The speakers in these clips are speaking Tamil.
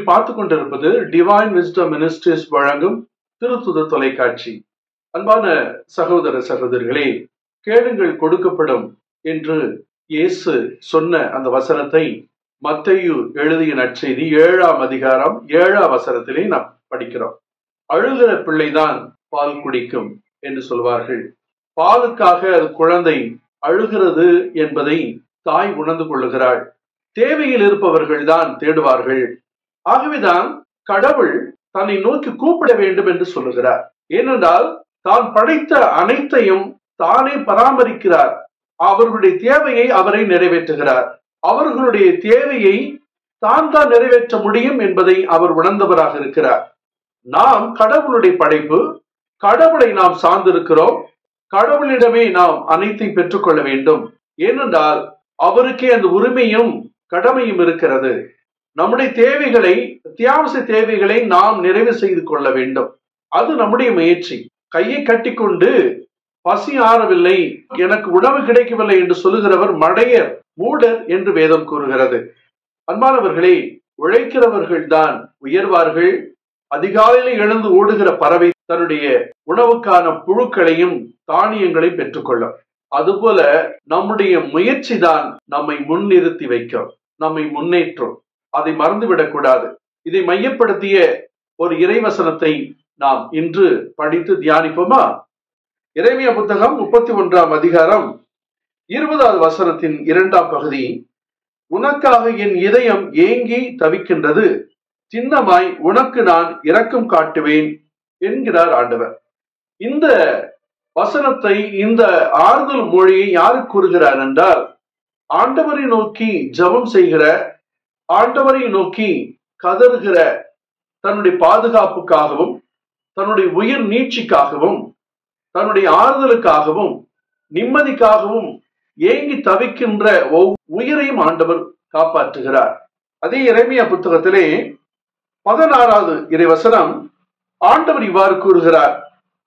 நீங்கள் பார்த்து கொண்டிருப்பது டிவைன் விஸ்டம் மினிஸ்ட்ரிஸ் வழங்கும் திருத்துத தொலைக்காட்சி அன்பான சகோதர சகோதரிகளே கேளுங்கள் கொடுக்கப்படும் என்று இயேசு சொன்ன அந்த வசனத்தை மத்தையு எழுதிய நற்செய்தி ஏழாம் அதிகாரம் ஏழாம் வசனத்திலே நாம் படிக்கிறோம் அழுகிற பிள்ளைதான் பால் குடிக்கும் என்று சொல்வார்கள் பாலுக்காக அது குழந்தை அழுகிறது என்பதை தாய் உணர்ந்து கொள்ளுகிறாள் தேவையில் இருப்பவர்கள் தான் தேடுவார்கள் ஆகவேதான் கடவுள் தன்னை நோக்கி கூப்பிட வேண்டும் என்று சொல்லுகிறார் ஏனென்றால் தான் படைத்த அனைத்தையும் தானே பராமரிக்கிறார் அவர்களுடைய தேவையை அவரை நிறைவேற்றுகிறார் அவர்களுடைய தேவையை தான் தான் நிறைவேற்ற முடியும் என்பதை அவர் உணர்ந்தவராக இருக்கிறார் நாம் கடவுளுடைய படைப்பு கடவுளை நாம் சார்ந்திருக்கிறோம் கடவுளிடமே நாம் அனைத்தையும் பெற்றுக்கொள்ள வேண்டும் ஏனென்றால் அவருக்கே அந்த உரிமையும் கடமையும் இருக்கிறது நம்முடைய தேவைகளை அத்தியாவசிய தேவைகளை நாம் நிறைவு செய்து கொள்ள வேண்டும் அது நம்முடைய முயற்சி கையை கட்டிக்கொண்டு பசி ஆறவில்லை எனக்கு உணவு கிடைக்கவில்லை என்று சொல்லுகிறவர் மடையர் மூடர் என்று வேதம் கூறுகிறது அன்பானவர்களே உழைக்கிறவர்கள் தான் உயர்வார்கள் அதிகாலையில் எழுந்து ஓடுகிற பறவை தன்னுடைய உணவுக்கான புழுக்களையும் தானியங்களையும் பெற்றுக்கொள்ளும் அதுபோல நம்முடைய முயற்சி தான் நம்மை முன்னிறுத்தி வைக்கும் நம்மை முன்னேற்றும் அதை மறந்துவிடக் கூடாது இதை மையப்படுத்திய ஒரு இறைவசனத்தை நாம் இன்று படித்து தியானிப்போமா இறைமைய புத்தகம் முப்பத்தி ஒன்றாம் அதிகாரம் இருபதாவது வசனத்தின் இரண்டாம் பகுதி உனக்காக என் இதயம் ஏங்கி தவிக்கின்றது சின்னமாய் உனக்கு நான் இரக்கம் காட்டுவேன் என்கிறார் ஆண்டவர் இந்த வசனத்தை இந்த ஆறுதல் மொழியை யாரு கூறுகிறார் என்றால் ஆண்டவரை நோக்கி ஜபம் செய்கிற ஆண்டவரை நோக்கி கதறுகிற தன்னுடைய பாதுகாப்புக்காகவும் தன்னுடைய உயிர் நீட்சிக்காகவும் தன்னுடைய ஆறுதலுக்காகவும் நிம்மதிக்காகவும் ஏங்கி தவிக்கின்ற உயிரையும் ஆண்டவர் காப்பாற்றுகிறார் அதே இறைமையா புத்தகத்திலே பதினாறாவது இறைவசனம் ஆண்டவர் இவ்வாறு கூறுகிறார்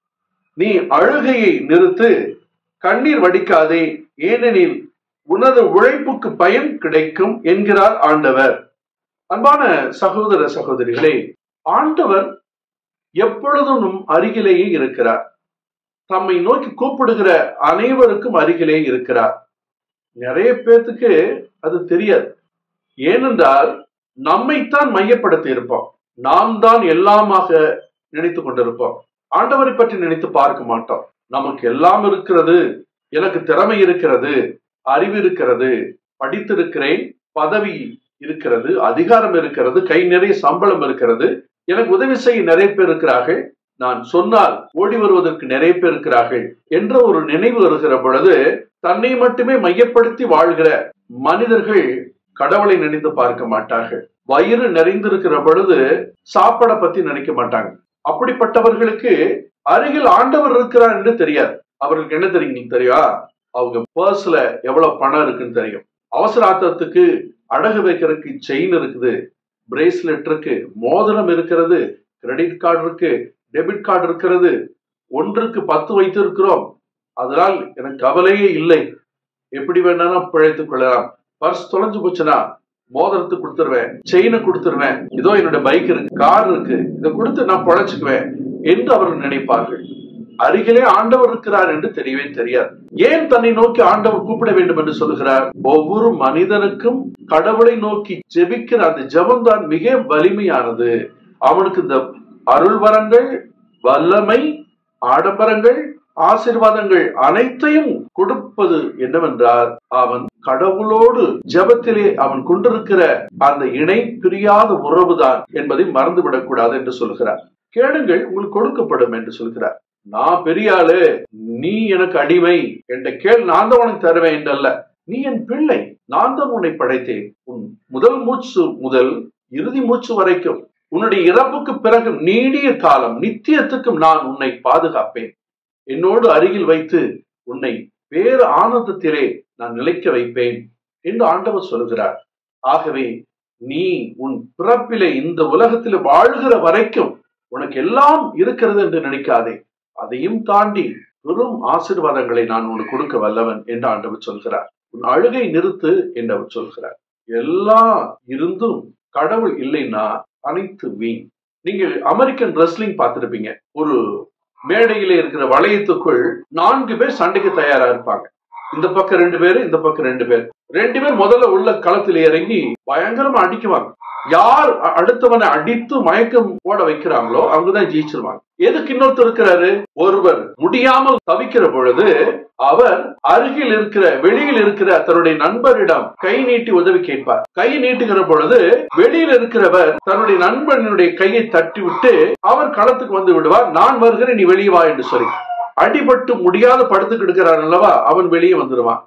நீ அழுகையை நிறுத்து கண்ணீர் வடிக்காதே ஏனெனில் உனது உழைப்புக்கு பயன் கிடைக்கும் என்கிறார் ஆண்டவர் அன்பான சகோதர சகோதரிகளே ஆண்டவர் எப்பொழுதும் நம் அருகிலேயே இருக்கிறார் தம்மை நோக்கி கூப்பிடுகிற அனைவருக்கும் அருகிலே இருக்கிறார் நிறைய பேர்த்துக்கு அது தெரியாது ஏனென்றால் நம்மைத்தான் மையப்படுத்தி இருப்போம் நாம் தான் எல்லாமாக நினைத்து கொண்டிருப்போம் ஆண்டவரை பற்றி நினைத்து பார்க்க மாட்டோம் நமக்கு எல்லாம் இருக்கிறது எனக்கு திறமை இருக்கிறது அறிவு இருக்கிறது படித்திருக்கிறேன் பதவி இருக்கிறது அதிகாரம் இருக்கிறது கை நிறைய சம்பளம் இருக்கிறது எனக்கு உதவி செய்ய நிறைய பேர் இருக்கிறார்கள் நான் சொன்னால் ஓடி வருவதற்கு நிறைய பேர் இருக்கிறார்கள் என்ற ஒரு நினைவு வருகிற பொழுது தன்னை மட்டுமே மையப்படுத்தி வாழ்கிற மனிதர்கள் கடவுளை நினைத்து பார்க்க மாட்டார்கள் வயிறு நிறைந்திருக்கிற பொழுது சாப்பாடை பத்தி நினைக்க மாட்டாங்க அப்படிப்பட்டவர்களுக்கு அருகில் ஆண்டவர் இருக்கிறார் என்று தெரியாது அவர்களுக்கு என்ன தெரியும் தெரியா அவங்க பர்ஸ்ல எவ்வளவு பணம் இருக்குன்னு தெரியும் அவசர ஆத்திரத்துக்கு அடகு வைக்கிறதுக்கு செயின் இருக்குது பிரேஸ்லெட் இருக்கு மோதிரம் இருக்கிறது கிரெடிட் கார்டு இருக்கு டெபிட் கார்டு இருக்கிறது ஒன்றுக்கு பத்து வைத்து இருக்கிறோம் அதனால் எனக்கு கவலையே இல்லை எப்படி வேணாலும் பிழைத்துக் கொள்ளலாம் பர்ஸ் தொலைஞ்சு போச்சுன்னா மோதிரத்துக்கு கொடுத்துருவேன் செயினை கொடுத்துருவேன் இதோ என்னோட பைக் இருக்கு கார் இருக்கு இதை கொடுத்து நான் பொழைச்சுக்குவேன் என்று அவர்கள் நினைப்பார்கள் அருகிலே ஆண்டவர் இருக்கிறார் என்று தெரியவே தெரியாது ஏன் தன்னை நோக்கி ஆண்டவர் கூப்பிட வேண்டும் என்று சொல்லுகிறார் ஒவ்வொரு மனிதனுக்கும் கடவுளை நோக்கி ஜெபிக்கிற அந்த ஜபம்தான் மிக வலிமையானது அவனுக்கு இந்த அருள் வரங்கள் வல்லமை ஆடம்பரங்கள் ஆசிர்வாதங்கள் அனைத்தையும் கொடுப்பது என்னவென்றால் அவன் கடவுளோடு ஜபத்திலே அவன் கொண்டிருக்கிற அந்த இணை பிரியாத உறவுதான் என்பதை மறந்துவிடக் கூடாது என்று சொல்கிறார் கேளுங்கள் உங்களுக்கு கொடுக்கப்படும் என்று சொல்கிறார் நான் பெரிய ஆளு நீ எனக்கு அடிமை என்ற கேள் நான் தான் உனக்கு தருவேன் என்றல்ல நீ என் பிள்ளை நான் தான் உன்னை படைத்தேன் உன் முதல் மூச்சு முதல் இறுதி மூச்சு வரைக்கும் உன்னுடைய இறப்புக்கு பிறகு நீடிய காலம் நித்தியத்துக்கும் நான் உன்னை பாதுகாப்பேன் என்னோடு அருகில் வைத்து உன்னை வேறு ஆனந்தத்திலே நான் நிலைக்க வைப்பேன் என்று ஆண்டவர் சொல்கிறார் ஆகவே நீ உன் பிறப்பிலே இந்த உலகத்தில் வாழ்கிற வரைக்கும் உனக்கு எல்லாம் இருக்கிறது என்று நினைக்காதே அதையும் தாண்டி பெரும் ஆசீர்வாதங்களை நான் உனக்கு கொடுக்க வல்லவன் என்று ஆண்டவர் சொல்கிறார் உன் அழுகை நிறுத்து என்று அவர் சொல்கிறார் எல்லாம் இருந்தும் கடவுள் இல்லைன்னா அனைத்து வீண் நீங்கள் அமெரிக்கன் ரெஸ்லிங் பார்த்திருப்பீங்க ஒரு மேடையில இருக்கிற வளையத்துக்குள் நான்கு பேர் சண்டைக்கு தயாரா இருப்பாங்க இந்த பக்கம் ரெண்டு பேர் இந்த பக்கம் ரெண்டு பேர் ரெண்டு பேர் முதல்ல உள்ள களத்தில் இறங்கி பயங்கரமா அடிக்குவாங்க யார் அ- அடுத்தவனை அடித்து மயக்கம் போட வைக்கிறாங்களோ அவங்கதான் ஜெயிச்சிருவாங்க எதுக்கு இன்னொருத்தர் இருக்கிறாரு ஒருவர் முடியாமல் தவிக்கிற பொழுது அவர் அருகில் இருக்கிற வெளியில் இருக்கிற தன்னுடைய நண்பரிடம் கை நீட்டி உதவி கேட்பார் கை நீட்டுகிற பொழுது வெளியில் இருக்கிறவர் தன்னுடைய நண்பனுடைய கையை தட்டி விட்டு அவர் களத்துக்கு வந்து விடுவார் நான் வருகிறேன் நீ வெளியே வா என்று சொல்லி அடிபட்டு முடியாத படுத்துக்கிட்டு இருக்கிறான் அல்லவா அவன் வெளியே வந்துடுவான்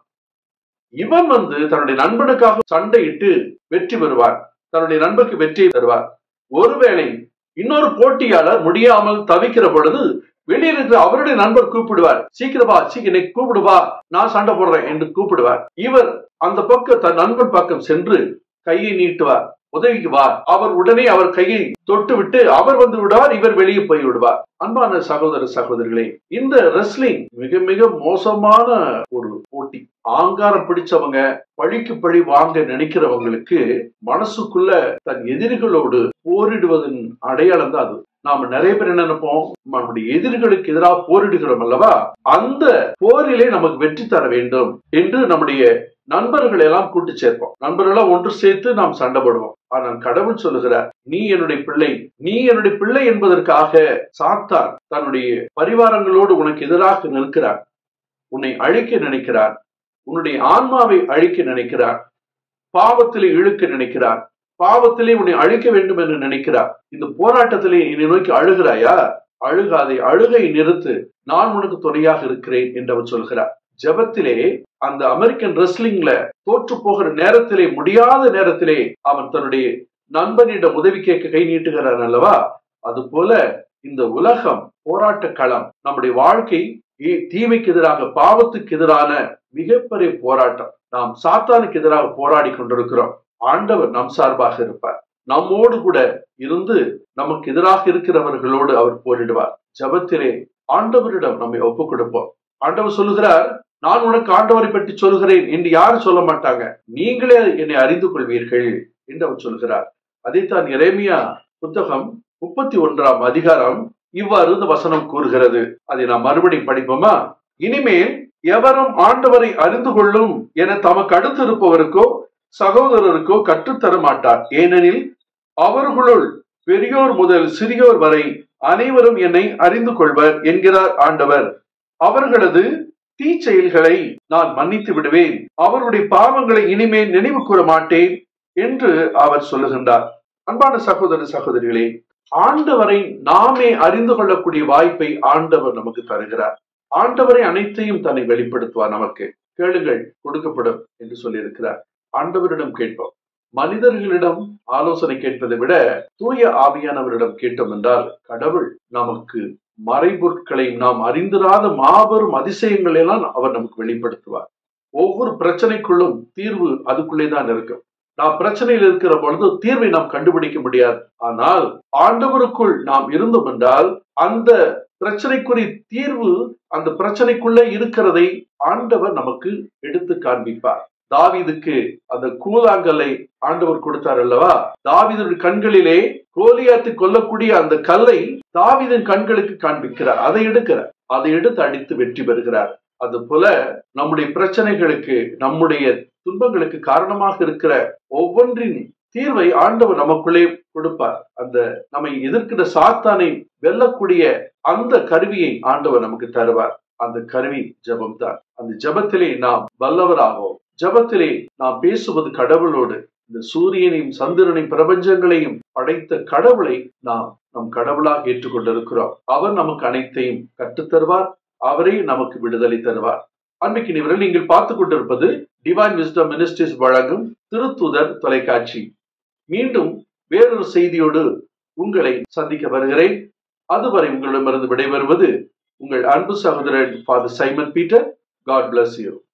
இவன் வந்து தன்னுடைய நண்பனுக்காக சண்டையிட்டு வெற்றி பெறுவார் தன்னுடைய நண்பருக்கு வெற்றியை தருவார் ஒருவேளை இன்னொரு போட்டியாளர் முடியாமல் தவிக்கிற பொழுது வெளியில் இருக்கிற அவருடைய நண்பர் கூப்பிடுவார் சீக்கிரமா சீக்கிரம் கூப்பிடுவா நான் சண்டை போடுறேன் என்று கூப்பிடுவார் இவர் அந்த பக்கம் தன் நண்பன் பக்கம் சென்று கையை நீட்டுவார் உதவிக்கு வா அவர் உடனே அவர் கையை தொட்டு விட்டு அவர் வந்து விடுவார் இவர் வெளியே போய் விடுவார் அன்பான சகோதர சகோதரிகளே இந்த ரெஸ்லிங் மிக மிக மோசமான ஒரு போட்டி ஆங்காரம் பிடிச்சவங்க பழிக்கு பழி வாங்க நினைக்கிறவங்களுக்கு மனசுக்குள்ள தன் எதிரிகளோடு போரிடுவதன் அடையாளம் தான் அது நாம நிறைய பேர் என்ன நினைப்போம் நம்முடைய எதிரிகளுக்கு எதிராக போரிடுகிறோம் அல்லவா அந்த போரிலே நமக்கு வெற்றி தர வேண்டும் என்று நம்முடைய நண்பர்களை எல்லாம் கூட்டு சேர்ப்போம் நண்பர்களெல்லாம் ஒன்று சேர்த்து நாம் சண்டை போடுவோம் ஆனால் கடவுள் சொல்லுகிறார் நீ என்னுடைய பிள்ளை நீ என்னுடைய பிள்ளை என்பதற்காக சாத்தான் தன்னுடைய பரிவாரங்களோடு உனக்கு எதிராக நிற்கிறார் உன்னை அழிக்க நினைக்கிறார் உன்னுடைய ஆன்மாவை அழிக்க நினைக்கிறார் பாவத்திலே இழுக்க நினைக்கிறார் பாவத்திலே உன்னை அழிக்க வேண்டும் என்று நினைக்கிறார் இந்த போராட்டத்திலே என்னை நோக்கி அழுகிறாயா அழுகாதே அழுகை நிறுத்து நான் உனக்கு துணையாக இருக்கிறேன் என்று அவர் சொல்கிறார் ஜெபத்திலே அந்த அமெரிக்கன் ரெஸ்லிங்ல தோற்று போகிற நேரத்திலே முடியாத நேரத்திலே அவன் தன்னுடைய நண்பனிடம் உதவி கேட்க கை நீட்டுகிறான் அல்லவா அது போல இந்த உலகம் போராட்ட களம் நம்முடைய வாழ்க்கை இ- தீமைக்கு எதிராக பாவத்துக்கு எதிரான மிகப்பெரிய போராட்டம் நாம் சாத்தானுக்கு எதிராக போராடி கொண்டிருக்கிறோம் ஆண்டவர் நம் சார்பாக இருப்பார் நம்மோடு கூட இருந்து நமக்கு எதிராக இருக்கிறவர்களோடு அவர் போரிடுவார் ஜெபத்திலே ஆண்டவரிடம் நம்மை ஒப்புக் கொடுப்போம் ஆண்டவர் சொல்லுகிறார் நான் உனக்கு ஆண்டவரை பற்றி சொல்கிறேன் என்று யாரும் சொல்ல மாட்டாங்க நீங்களே என்னை அறிந்து கொள்வீர்கள் என்று அவர் சொல்கிறார் அதைத்தான் எரேமியா புத்தகம் முப்பத்தி ஒன்றாம் அதிகாரம் இவ்வாறு இந்த வசனம் கூறுகிறது அதை நாம் மறுபடியும் படிப்போமா இனிமேல் எவரும் ஆண்டவரை அறிந்து கொள்ளும் என தமக்கு அடுத்து இருப்பவருக்கோ சகோதரருக்கோ கற்றுத்தர மாட்டார் ஏனெனில் அவர்களுள் பெரியோர் முதல் சிறியோர் வரை அனைவரும் என்னை அறிந்து கொள்வர் என்கிறார் ஆண்டவர் அவர்களது தீச்செயல்களை நான் மன்னித்து விடுவேன் அவருடைய பாவங்களை இனிமேல் நினைவு கூற மாட்டேன் என்று அவர் சொல்லுகின்றார் அன்பான சகோதர சகோதரிகளே ஆண்டவரை நாமே அறிந்து கொள்ளக்கூடிய வாய்ப்பை ஆண்டவர் நமக்கு தருகிறார் ஆண்டவரை அனைத்தையும் தன்னை வெளிப்படுத்துவார் நமக்கு கேளுங்கள் கொடுக்கப்படும் என்று சொல்லியிருக்கிறார் ஆண்டவரிடம் கேட்போம் மனிதர்களிடம் ஆலோசனை கேட்பதை விட தூய ஆவியானவரிடம் கேட்டோம் என்றால் கடவுள் நமக்கு மறைபொருட்களை நாம் அறிந்திராத மாபெரும் அதிசயங்களை எல்லாம் அவர் நமக்கு வெளிப்படுத்துவார் ஒவ்வொரு பிரச்சனைக்குள்ளும் தீர்வு அதுக்குள்ளே தான் இருக்கும் நாம் பிரச்சனையில் இருக்கிற பொழுது தீர்வை நாம் கண்டுபிடிக்க முடியாது ஆனால் ஆண்டவருக்குள் நாம் இருந்தோம் என்றால் அந்த பிரச்சனைக்குரிய தீர்வு அந்த பிரச்சனைக்குள்ளே இருக்கிறதை ஆண்டவர் நமக்கு எடுத்து காண்பிப்பார் தாவீதுக்கு அந்த கூழாங்கல்லை ஆண்டவர் கொடுத்தார் அல்லவா தாவீதுடைய கண்களிலே கோலியாத்து கொல்லக்கூடிய அந்த கல்லை தாவீதின் கண்களுக்கு காண்பிக்கிறார் அதை எடுக்கிறார் அதை எடுத்து அடித்து வெற்றி பெறுகிறார் அது போல நம்முடைய பிரச்சனைகளுக்கு நம்முடைய துன்பங்களுக்கு காரணமாக இருக்கிற ஒவ்வொன்றின் தீர்வை ஆண்டவர் நமக்குள்ளே கொடுப்பார் அந்த நம்மை எதிர்க்கிற சாத்தானை வெல்லக்கூடிய அந்த கருவியை ஆண்டவர் நமக்கு தருவார் அந்த கருவி ஜெபம் தான் அந்த ஜெபத்திலே நாம் வல்லவராகவும் ஜெபத்திலே நாம் பேசுவது கடவுளோடு இந்த சூரியனையும் சந்திரனையும் பிரபஞ்சங்களையும் படைத்த கடவுளை நாம் நம் கடவுளாக ஏற்றுக்கொண்டிருக்கிறோம் அவர் நமக்கு அனைத்தையும் கற்றுத்தருவார் அவரே நமக்கு விடுதலை தருவார் அன்பிக்கு நிவரில் நீங்கள் பார்த்து கொண்டிருப்பது டிவைன் விஸ்டம் மினிஸ்ட்ரிஸ் வழங்கும் திருத்துதர் தொலைக்காட்சி மீண்டும் வேறொரு செய்தியோடு உங்களை சந்திக்க வருகிறேன் அதுவரை உங்களிடமிருந்து விடைபெறுவது உங்கள் அன்பு சகோதரன் father Simon Peter God bless you